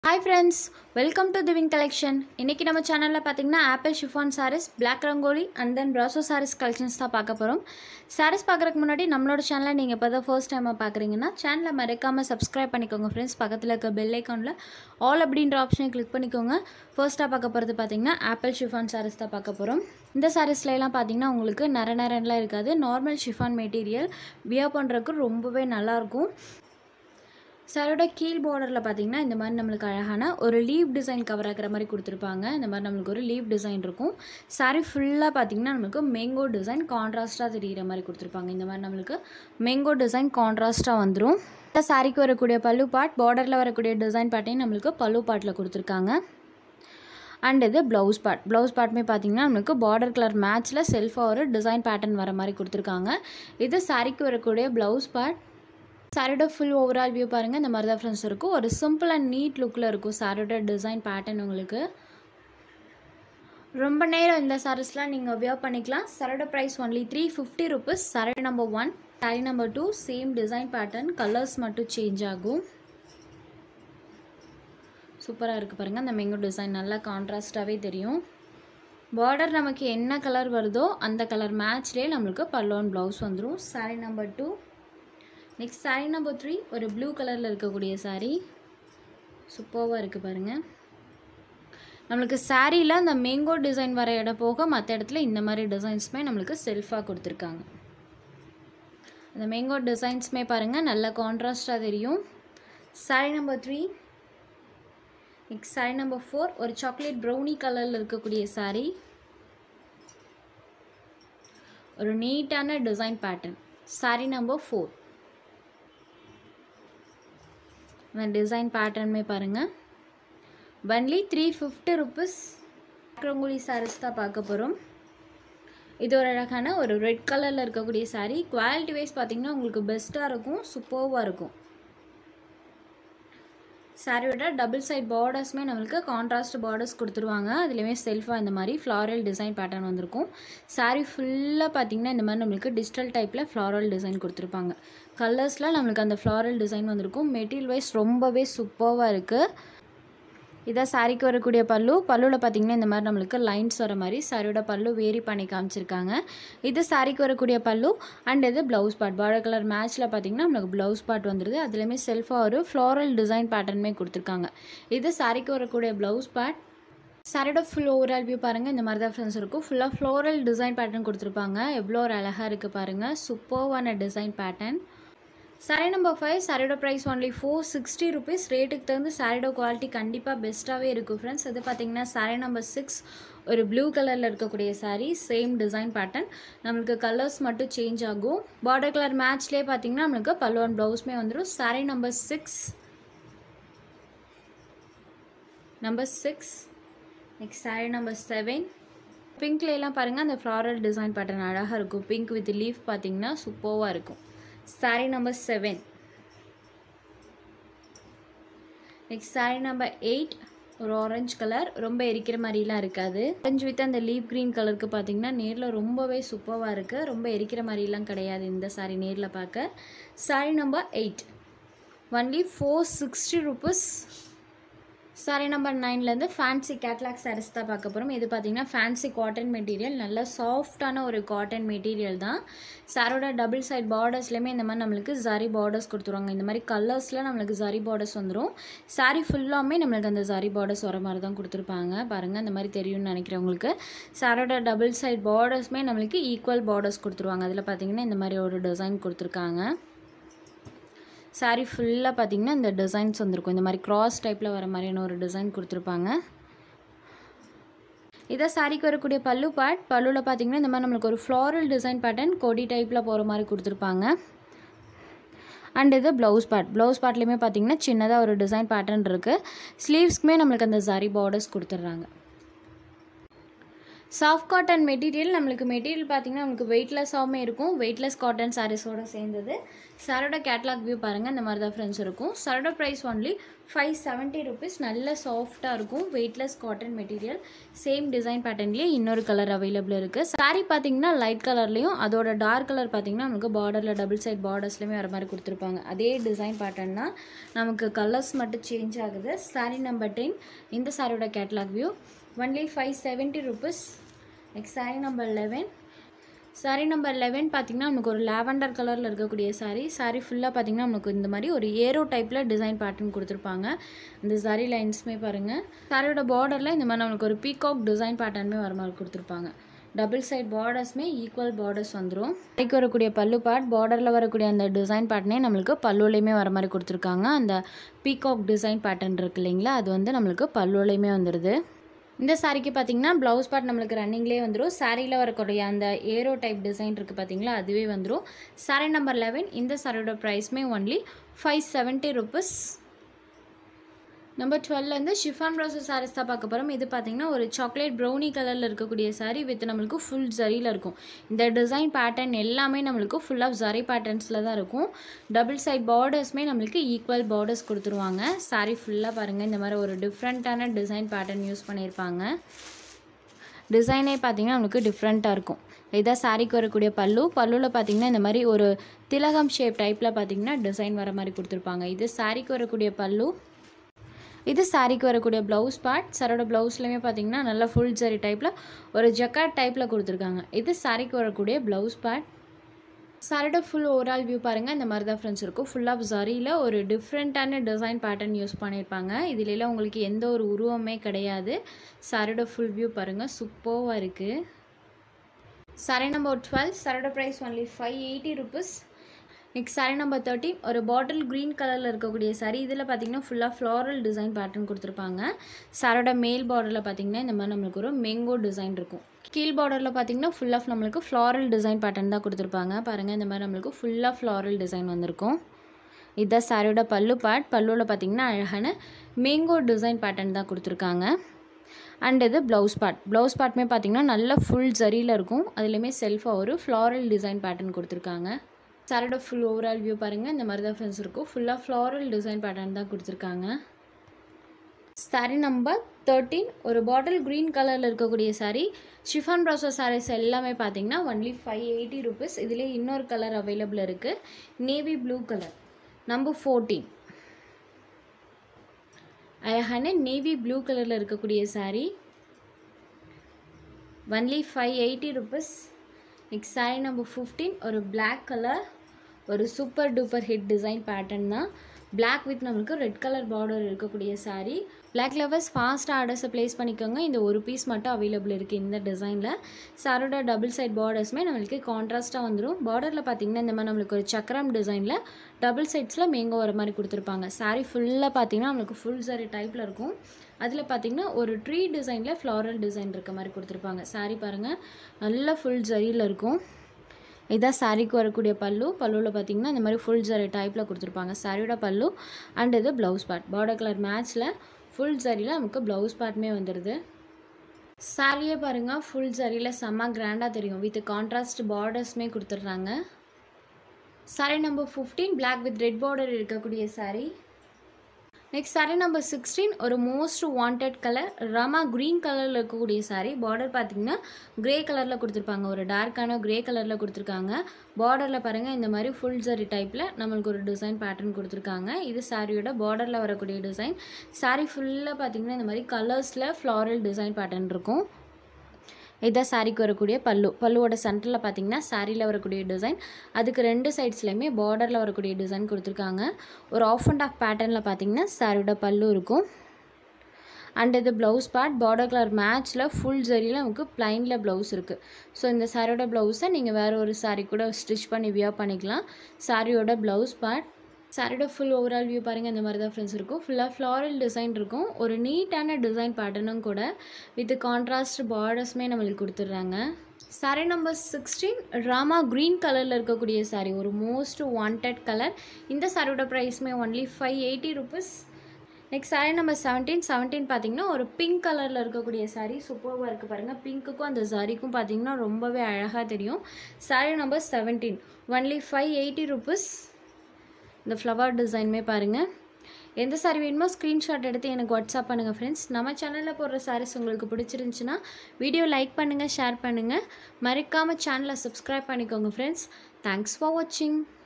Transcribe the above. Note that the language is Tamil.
hi friends welcome to Divine collection இன்றைக்கி நம்ம சேனலில் பார்த்தீங்கன்னா apple chiffon saris black rangoli and then brasso saris collections தான் பார்க்க போகிறோம் சாரீஸ் பார்க்குறதுக்கு முன்னாடி நம்மளோட சேனலை நீங்கள் இப்போ தான் ஃபர்ஸ்ட் டைமாக பார்க்குறீங்கன்னா சேனலை மறக்காமல் சப்ஸ்கிரைப் பண்ணிக்கோங்க ஃப்ரெண்ட்ஸ் பக்கத்தில் இருக்க பெல் ஐக்கானில் ஆல் அப்படின்ற ஆப்ஷனை கிளிக் பண்ணிக்கோங்க ஃபர்ஸ்ட்டாக பார்க்க போகிறது பார்த்தீங்கன்னா ஆப்பிள் ஷிஃபான் சாரீஸ் தான் பார்க்க போகிறோம் இந்த சாரீஸ்லாம் பார்த்தீங்கன்னா உங்களுக்கு நர நரன்லாம் இருக்காது நார்மல் ஷிஃபான் மெட்டீரியல் வியர் பண்ணுறதுக்கு ரொம்பவே நல்லாயிருக்கும் சாரோட கீழ் பார்டரில் பார்த்தீங்கன்னா இந்த மாதிரி நம்மளுக்கு அழகான ஒரு லீவ் டிசைன் கவர் ஆகிற மாதிரி கொடுத்துருப்பாங்க இந்த மாதிரி நம்மளுக்கு ஒரு லீவ் டிசைன் இருக்கும் சாரீ ஃபுல்லாக பார்த்தீங்கன்னா நம்மளுக்கு மேங்கோ டிசைன் கான்ட்ராஸ்ட்டாக தெரிகிற மாதிரி கொடுத்துருப்பாங்க இந்த மாதிரி நம்மளுக்கு மேங்கோ டிசைன் கான்ட்ராஸ்ட்டாக வந்துடும் இந்த சாரிக்கு வரக்கூடிய பல்லு பாட் பார்டரில் வரக்கூடிய டிசைன் பாட்டையும் நம்மளுக்கு பல்லு பாட்டில் கொடுத்துருக்காங்க அண்ட் இது ப்ளவுஸ் பார்ட் ப்ளவுஸ் பார்ட்டுமே பார்த்தீங்கன்னா நம்மளுக்கு பார்டர் கலர் மேட்ச்சில் செல்ஃபாக ஒரு டிசைன் பேட்டர்ன் வர மாதிரி கொடுத்துருக்காங்க இது சாரிக்கு வரக்கூடிய ப்ளவுஸ் பார்ட் சாரியோட ஃபுல் ஓவரால் வியூ பாருங்கள் இந்த மாதிரி தான் ஃப்ரெண்ட்ஸ் இருக்கும் ஒரு சிம்பிள் அண்ட் நீட் லுக்கில் இருக்கும் சாரியோட டிசைன் பேட்டர்ன் உங்களுக்கு ரொம்ப நேரம் இந்த சாரீஸ்லாம் நீங்கள் வியர் பண்ணிக்கலாம் சாரோட price only three fifty rupees sari number one sari number two same design pattern colours மட்டும் சேஞ்ச் ஆகும் சூப்பராக இருக்குது பாருங்கள் அந்த மேங்கோ டிசைன் நல்லா கான்ட்ராஸ்ட்டாகவே தெரியும் பார்டர் நமக்கு என்ன கலர் வருதோ அந்த கலர் மேட்ச்லேயே நம்மளுக்கு பல்லோன் ப்ளவுஸ் வந்துடும் sari number two next sari number three ஒரு ப்ளூ கலரில் இருக்கக்கூடிய சாரீ சூப்பராக இருக்குது பாருங்கள் நம்மளுக்கு சாரியில் அந்த மேங்கோ டிசைன் வர இடம் போக மற்ற இடத்துல இந்த மாதிரி டிசைன்ஸுமே நம்மளுக்கு செல்ஃபாக கொடுத்துருக்காங்க அந்த மேங்கோ டிசைன்ஸுமே பாருங்கள் நல்ல கான்ட்ராஸ்டாக தெரியும் sari number three next sari number four ஒரு சாக்லேட் ப்ரௌனி கலரில் இருக்கக்கூடிய சாரீ ஒரு நீட்டான design pattern sari number four இந்த டிசைன் பேட்டர்னுமே பாருங்கள் only three fifty rupees rangoli saris தான் பார்க்க போகிறோம் இது ஒரு அழகான ஒரு ரெட் கலரில் இருக்கக்கூடிய சாரீ குவாலிட்டி வைஸ் பார்த்திங்கன்னா உங்களுக்கு பெஸ்ட்டாக இருக்கும் சூப்பர்வாக இருக்கும் சாரியோட டபுள் சைட் பார்டர்ஸுமே நம்மளுக்கு கான்ட்ராஸ்ட் பார்டர்ஸ் கொடுத்துருவாங்க அதுலேயுமே செல்ஃபாக இந்த மாதிரி ஃப்ளாரல் டிசைன் பேட்டர்ன் வந்திருக்கும் சாரீ ஃபுல்லாக பார்த்திங்கன்னா இந்த மாதிரி நம்மளுக்கு டிஜிட்டல் டைப்பில் ஃப்ளாரல் டிசைன் கொடுத்துருப்பாங்க கலர்ஸில் நம்மளுக்கு அந்த ஃப்ளாரல் டிசைன் வந்திருக்கும் மெட்டீரியல் வைஸ் ரொம்பவே சூப்பராக இருக்குது இதான் சாரிக்கு வரக்கூடிய பல்லு பல்லுவில் பார்த்திங்கன்னா இந்த மாதிரி நம்மளுக்கு லைன்ஸ் வர மாதிரி சாரியோட பல்லு வேரி பண்ணி காமிச்சிருக்காங்க இது சாரிக்கு வரக்கூடிய பல்லு அண்ட் இது ப்ளவுஸ் பார்ட் பார்டர் கலர் மேட்ச்சில் பார்த்திங்கன்னா நம்மளுக்கு ப்ளவுஸ் பார்ட் வந்துடுது அதுலேயுமே செல்ஃபாக ஒரு ஃப்ளாரல் டிசைன் பேட்டர்னுமே கொடுத்துருக்காங்க இது சாரிக்கு வரக்கூடிய ப்ளவுஸ் பார்ட் சாரியோட ஃபுல் ஓவரால் வியூ பாருங்கள் இந்த மாதிரி தான் ஃப்ரெண்ட்ஸ் இருக்கும் ஃபுல்லாக ஃப்ளோரல் டிசைன் பேட்டர்ன் கொடுத்துருப்பாங்க எவ்வளோ ஒரு அழகாக இருக்குது பாருங்கள் சூப்பர்வான design pattern sari number five சாரியோட price only four sixty rupees ரேட்டுக்கு தகுந்து சாரியோட குவாலிட்டி கண்டிப்பாக பெஸ்ட்டாகவே இருக்கும் ஃப்ரெண்ட்ஸ் இது பார்த்தீங்கன்னா சாரி நம்பர் சிக்ஸ் ஒரு ப்ளூ கலரில் இருக்கக்கூடிய சாரீ சேம் டிசைன் பேட்டர்ன் நம்மளுக்கு கலர்ஸ் மட்டும் சேஞ்ச் ஆகும் பார்டர் கலர் மேட்ச்லேயே பார்த்தீங்கன்னா நம்மளுக்கு பல்லுவன் ப்ளவுஸ்மே வந்துடும் sari number six number six next sari number seven பிங்க்லாம் பாருங்கள் அந்த ஃப்ளாரல் டிசைன் பேட்டர்ன் அழகாக இருக்கும் பிங்க் வித் லீஃப் பார்த்தீங்கன்னா சூப்பராக இருக்கும் sari number seven next sari number eight ஒரு ஆரஞ்சு கலர் ரொம்ப எரிக்கிற மாதிரிலாம் இருக்காது ஆரஞ்சு வித் அந்த லீவ் க்ரீன் கலருக்கு பார்த்தீங்கன்னா நேரில் ரொம்பவே சூப்பராக இருக்குது ரொம்ப எரிக்கிற மாதிரிலாம் கிடையாது இந்த சாரீ நேரில் பார்க்க sari number eight only four sixty rupees sari number நைன்லேருந்து ஃபேன்சி கேட்லாக் சாரீஸ் தான் பார்க்க போகிறோம் இது பார்த்திங்கன்னா ஃபேன்சி காட்டன் மெட்டீரியல் நல்ல சாஃப்டான ஒரு காட்டன் மெட்டீரியல் தான் சாரோட டபுள் சைட் பார்டர்ஸ்லேயுமே இந்த மாதிரி நம்மளுக்கு ஜரி பார்டர்ஸ் கொடுத்துருவாங்க இந்த மாதிரி கலர்ஸில் நம்மளுக்கு ஜரி பார்டர்ஸ் வந்துடும் சாரீ ஃபுல்லாமே நம்மளுக்கு அந்த ஜரி பார்டர்ஸ் வர மாதிரி தான் கொடுத்துருப்பாங்க பாருங்கள் இந்த மாதிரி தெரியும்னு நினைக்கிறவங்களுக்கு சாரோட டபுள் சைட் பார்டர்ஸுமே நம்மளுக்கு ஈக்குவல் பார்டர்ஸ் கொடுத்துருவாங்க அதில் பார்த்திங்கன்னா இந்த மாதிரி ஒரு டிசைன் கொடுத்துருக்காங்க சாரீ ஃபுல்லாக பார்த்திங்கன்னா இந்த டிசைன்ஸ் வந்திருக்கும் இந்த மாதிரி க்ராஸ் டைப்பில் வர மாதிரியான ஒரு டிசைன் கொடுத்துருப்பாங்க இதான் சாரிக்கு வரக்கூடிய பல்லு பார்ட் பல்லுவில் பார்த்திங்கன்னா இந்த மாதிரி நம்மளுக்கு ஒரு ஃப்ளாரல் டிசைன் பேட்டர்ன் கொடி டைப்பில் போகிற மாதிரி கொடுத்துருப்பாங்க அண்ட் இது ப்ளவுஸ் பார்ட் ப்ளவுஸ் பார்ட்லேயுமே பார்த்திங்கன்னா சின்னதாக ஒரு டிசைன் பேட்டர்ன் இருக்குது ஸ்லீவ்ஸ்க்குமே நம்மளுக்கு அந்த சாரி பார்டர்ஸ் கொடுத்துட்றாங்க சாஃப்ட் காட்டன் மெட்டீரியல் நம்மளுக்கு மெட்டீரியல் பார்த்திங்கன்னா நம்மளுக்கு வெயிட்லெஸ்ஸாகவும் இருக்கும் வெயிட்லெஸ் காட்டன் சாரீஸோடு சேர்ந்தது சாரோட கேட்லாக் வியூ பாருங்கள் இந்த மாதிரி தான் ஃப்ரெண்ட்ஸ் இருக்கும் சாரோட price only five seventy rupees நல்ல சாஃப்டாக இருக்கும் weightless cotton material same design பேட்டர்ன்லேயே இன்னொரு கலர் அவைலபிள் இருக்குது சாரீ பார்த்தீங்கன்னா லைட் கலர்லேயும் அதோட டார்க் கலர் பார்த்தீங்கன்னா நமக்கு பார்டரில் டபுள் சைட் பார்டர்ஸ்லையுமே வர மாதிரி கொடுத்துருப்பாங்க அதே டிசைன் பேட்டர்ன் தான் நமக்கு கலர்ஸ் மட்டும் சேஞ்ச் ஆகுது சாரீ நம்பர் டென் இந்த சாரியோட catalogue view only five seventy rupees next sari number eleven sari number eleven பார்த்திங்கன்னா நமக்கு ஒரு லாவெண்டர் கலரில் இருக்கக்கூடிய சாரீ சாரீ ஃபுல்லாக பார்த்திங்கன்னா நமக்கு இந்த மாதிரி ஒரு ஏரோ டைப்பில் டிசைன் பேட்டர்ன் கொடுத்துருப்பாங்க இந்த சாரீ லைன்ஸுமே பாருங்கள் சாரியோட பார்டரில் இந்த மாதிரி நமக்கு ஒரு பீகாக் டிசைன் பேட்டர்னுமே வர மாதிரி கொடுத்துருப்பாங்க டபுள் சைட் பார்டர்ஸ்மே ஈக்குவல் பார்டர்ஸ் வந்துடும் கைக்கு வரக்கூடிய பல்லு பார்ட் பார்டரில் வரக்கூடிய அந்த டிசைன் பேட்டர்னே நம்மளுக்கு பல்லுலையுமே வர மாதிரி கொடுத்துருக்காங்க அந்த பீகாக் டிசைன் பேட்டர்ன் இருக்கு இல்லைங்களா அது வந்து நம்மளுக்கு பல்லுலையுமே வந்துடுது இந்த சாரிக்கு பார்த்தீங்கன்னா ப்ளவுஸ் பார்ட் நம்மளுக்கு ரன்னிங்லேயே வந்துடும் சாரியில் வரக்கூடிய அந்த ஏரோ டைப் டிசைன் இருக்குது பார்த்தீங்களா அதுவே வந்துடும் சாரி நம்பர் லெவன் இந்த சாரியோட ப்ரைஸ்மே only five seventy rupees number டுவெல்லேருந்து ஷிஃபான் ப்ரௌசர் சாரீஸ் தான் பார்க்க போகிறோம் இது பார்த்தீங்கன்னா ஒரு சாக்லேட் ப்ரௌனி கலரில் இருக்கக்கூடிய சாரீ வித் நம்மளுக்கு ஃபுல் ஜரியில் இருக்கும் இந்த டிசைன் பேட்டர்ன் எல்லாமே நம்மளுக்கு ஃபுல் ஆஃப் ஜரி பேட்டர்ன்ஸில் தான் இருக்கும் டபுள் சைட் பார்டர்ஸ்மே நம்மளுக்கு ஈக்குவல் பார்டர்ஸ் கொடுத்துருவாங்க சாரீ ஃபுல்லாக பாருங்கள் இந்த மாதிரி ஒரு டிஃப்ரெண்ட்டான டிசைன் பேட்டர்ன் யூஸ் பண்ணியிருப்பாங்க டிசைனே பார்த்தீங்கன்னா நம்மளுக்கு டிஃப்ரெண்ட்டாக இருக்கும் இதான் சாரிக்கு வரக்கூடிய பல்லு பல்லுவில் பார்த்தீங்கன்னா இந்த மாதிரி ஒரு திலகம் ஷேப் டைப்பில் பார்த்தீங்கன்னா டிசைன் வர மாதிரி கொடுத்துருப்பாங்க இது சாரிக்கு வரக்கூடிய பல்லு இது சாரிக்கு வரக்கூடிய ப்ளவுஸ் பார்ட் சாரோட ப்ளவுஸ்லையுமே பார்த்தீங்கன்னா நல்லா ஃபுல் ஜரி டைப்பில் ஒரு ஜக்காட் டைப்பில் கொடுத்துருக்காங்க இது சாரிக்கு வரக்கூடிய ப்ளவுஸ் பார்ட் சாரோட ஃபுல் ஓவரால் வியூ பாருங்கள் இந்த மாதிரி தான் ஃப்ரெண்ட்ஸ் இருக்கும் ஃபுல் ஆஃப் ஜரியில் ஒரு டிஃப்ரெண்ட்டான டிசைன் பேட்டர்ன் யூஸ் பண்ணியிருப்பாங்க இதுலலாம் உங்களுக்கு எந்த ஒரு உருவமே கிடையாது சாரோட ஃபுல் வியூ பாருங்கள் சூப்பராக இருக்குது சாரி நம்பர் டுவெல் சாரோட price only five eighty rupees next sari number thirteen ஒரு பாட்டில் க்ரீன் கலரில் இருக்கக்கூடிய சாரி இதில் பார்த்தீங்கன்னா ஃபுல்லாக ஃப்ளாரல் டிசைன் பேட்டர்ன் கொடுத்துருப்பாங்க சாரோட மேல் பார்டரில் பார்த்தீங்கன்னா இந்த மாதிரி நம்மளுக்கு ஒரு மேங்கோ டிசைன் இருக்கும் கீழ் பார்டரில் பார்த்தீங்கன்னா ஃபுல் ஆஃப் நம்மளுக்கு ஃப்ளாரல் டிசைன் பேட்டர்ன் தான் கொடுத்துருப்பாங்க பாருங்கள் இந்த மாதிரி நம்மளுக்கு ஃபுல்லாக ஃப்ளாரல் டிசைன் வந்திருக்கும் இதுதான் சாரியோட பல்லு பார்ட் பல்லுவில் பார்த்தீங்கன்னா அழகான மேங்கோ டிசைன் பேட்டர்ன் தான் கொடுத்துருக்காங்க அண்ட் இது ப்ளவுஸ் பார்ட் ப்ளவுஸ் பார்ட்டுமே பார்த்தீங்கன்னா நல்ல ஃபுல் ஜரியில் இருக்கும் அதுலேயுமே செல்ஃபாக ஒரு ஃப்ளாரல் டிசைன் பேட்டர்ன் கொடுத்துருக்காங்க சாரோட ஃபுல் ஓவரால் வியூ பாருங்கள் இந்த மாதிரி தான் ஃப்ரெண்ட்ஸ் இருக்கும் ஃபுல்லாக ஃப்ளாரல் டிசைன் பேட்டர்ன் தான் கொடுத்துருக்காங்க சாரி நம்பர் தேர்ட்டீன் ஒரு பாட்டில் க்ரீன் கலரில் இருக்கக்கூடிய சாரீ ஷிஃபான் ப்ரௌசர் சாரீஸ் எல்லாமே பார்த்தீங்கன்னா ஒன்லி ஃபைவ் எயிட்டி ருபீஸ் இதிலே இன்னொரு கலர் அவைலபிள் இருக்குது navy blue colour number fourteen அழகான நேவி ப்ளூ கலரில் இருக்கக்கூடிய sari only five eighty rupees next sari number fifteen ஒரு பிளாக் கலர் ஒரு super duper hit design pattern தான் பிளாக் வித் நம்மளுக்கு ரெட் கலர் பார்டர் இருக்கக்கூடிய சாரீ பிளாக் லவர்ஸ் ஃபாஸ்ட்டாக ஆர்டர்ஸை ப்ளேஸ் பண்ணிக்கோங்க இந்த ஒரு பீஸ் மட்டும் அவைலபிள் இருக்குது இந்த டிசைனில் சாரோட டபுள் சைட் பார்டர்ஸுமே நம்மளுக்கு கான்ட்ராஸ்ட்டாக வந்துடும் பார்டரில் பார்த்திங்கன்னா இந்த மாதிரி நம்மளுக்கு ஒரு சக்கரம் டிசைனில் டபுள் சைட்ஸில் மேங்கோ வர மாதிரி கொடுத்துருப்பாங்க சாரீ ஃபுல்லாக பார்த்திங்கன்னா நம்மளுக்கு ஃபுல் சாரி டைப்பில் இருக்கும் அதில் பார்த்திங்கன்னா ஒரு ட்ரீ டிசைனில் ஃப்ளாரல் டிசைன் இருக்க மாதிரி கொடுத்துருப்பாங்க சாரீ பாருங்கள் நல்ல ஃபுல் ஜரியில் இருக்கும் இதான் சாரீக்கு வரக்கூடிய பல்லு பல்லுவில் பார்த்தீங்கன்னா இந்த மாதிரி ஃபுல் ஜரி டைப்பில் கொடுத்துருப்பாங்க சாரியோட பல்லு அண்ட் இது ப்ளவுஸ் பார்ட் பார்டர் கலர் மேட்ச்சில் ஃபுல் ஜரியில் நமக்கு ப்ளவுஸ் பார்ட்டுமே வந்துடுது சாரியே பாருங்கள் ஃபுல் ஜரியில் செம்ம கிராண்டாக தெரியும் வித் கான்ட்ராஸ்ட் பார்டர்ஸுமே கொடுத்துட்றாங்க sari number fifteen black with red border இருக்கக்கூடிய sari next sari number sixteen ஒரு most wanted colour Rama green கலரில் இருக்கக்கூடிய சாரீ பார்டர் பார்த்தீங்கன்னா க்ரே கலரில் கொடுத்துருப்பாங்க ஒரு டார்க்கான க்ரே கலரில் கொடுத்துருக்காங்க பார்டரில் பாருங்கள் இந்த மாதிரி ஃபுல் ஜரி டைப்பில் நம்மளுக்கு ஒரு டிசைன் பேட்டர்ன் கொடுத்துருக்காங்க இது சாரியோட பார்டரில் வரக்கூடிய டிசைன் சாரீ ஃபுல்லாக பார்த்தீங்கன்னா இந்த மாதிரி கலர்ஸில் ஃப்ளாரல் டிசைன் பேட்டர்ன் இருக்கும் இதுதான் சாரிக்கு வரக்கூடிய பல்லு பல்லுவோட சென்டரில் பார்த்தீங்கன்னா சாரியில் வரக்கூடிய டிசைன் அதுக்கு ரெண்டு சைட்ஸ்லையுமே பார்டரில் வரக்கூடிய டிசைன் கொடுத்துருக்காங்க ஒரு ஆஃப் அண்ட் ஆஃப் பேட்டர்னில் பார்த்தீங்கன்னா சாரியோட பல்லு இருக்கும் அண்ட் இது ப்ளவுஸ் பார்ட் பார்டர் கலர் மேட்ச்சில் ஃபுல் ஜரியில் நமக்கு ப்ளைனில் ப்ளவுஸ் இருக்குது ஸோ இந்த சாரியோட ப்ளவுஸை நீங்கள் வேறு ஒரு சாரீ கூட ஸ்டிச் பண்ணி வியர் பண்ணிக்கலாம் சாரியோட ப்ளவுஸ் பார்ட் சாரியோட ஃபுல் ஓவரால் வியூ பாருங்கள் இந்த மாதிரி தான் ஃப்ரெண்ட்ஸ் இருக்கும் ஃபுல்லாக ஃப்ளாரல் டிசைன் இருக்கும் ஒரு நீட்டான டிசைன் பேட்டர்னும் கூட வித் கான்ட்ராஸ்ட் பார்டர்ஸுமே நம்மளுக்கு கொடுத்துட்றாங்க sari number sixteen Rama green கலரில் இருக்கக்கூடிய சாரீ ஒரு மோஸ்ட் வாண்டட் கலர் இந்த சாரியோட ப்ரைஸ்மே only five eighty rupees next sari number seventeen seventeen பார்த்தீங்கன்னா ஒரு பிங்க் கலரில் இருக்கக்கூடிய சாரீ சூப்பராக இருக்குது பாருங்கள் பிங்க்குக்கும் அந்த சாரிக்கும் பார்த்தீங்கன்னா ரொம்பவே அழகாக தெரியும் sari number seventeen only five eighty rupees இந்த ஃப்ளவர் டிசைனுமே பாருங்கள் எந்த சாரி வேணுமோ ஸ்க்ரீன்ஷாட் எடுத்து எனக்கு வாட்ஸ்அப் பண்ணுங்கள் ஃப்ரெண்ட்ஸ் நம்ம சேனலில் போடுற சாரீஸ் உங்களுக்கு பிடிச்சிருந்துச்சுன்னா வீடியோ லைக் பண்ணுங்கள் ஷேர் பண்ணுங்கள் மறக்காமல் சேனலை சப்ஸ்கிரைப் பண்ணிக்கோங்க ஃப்ரெண்ட்ஸ் தேங்க்ஸ் ஃபார் வாட்சிங்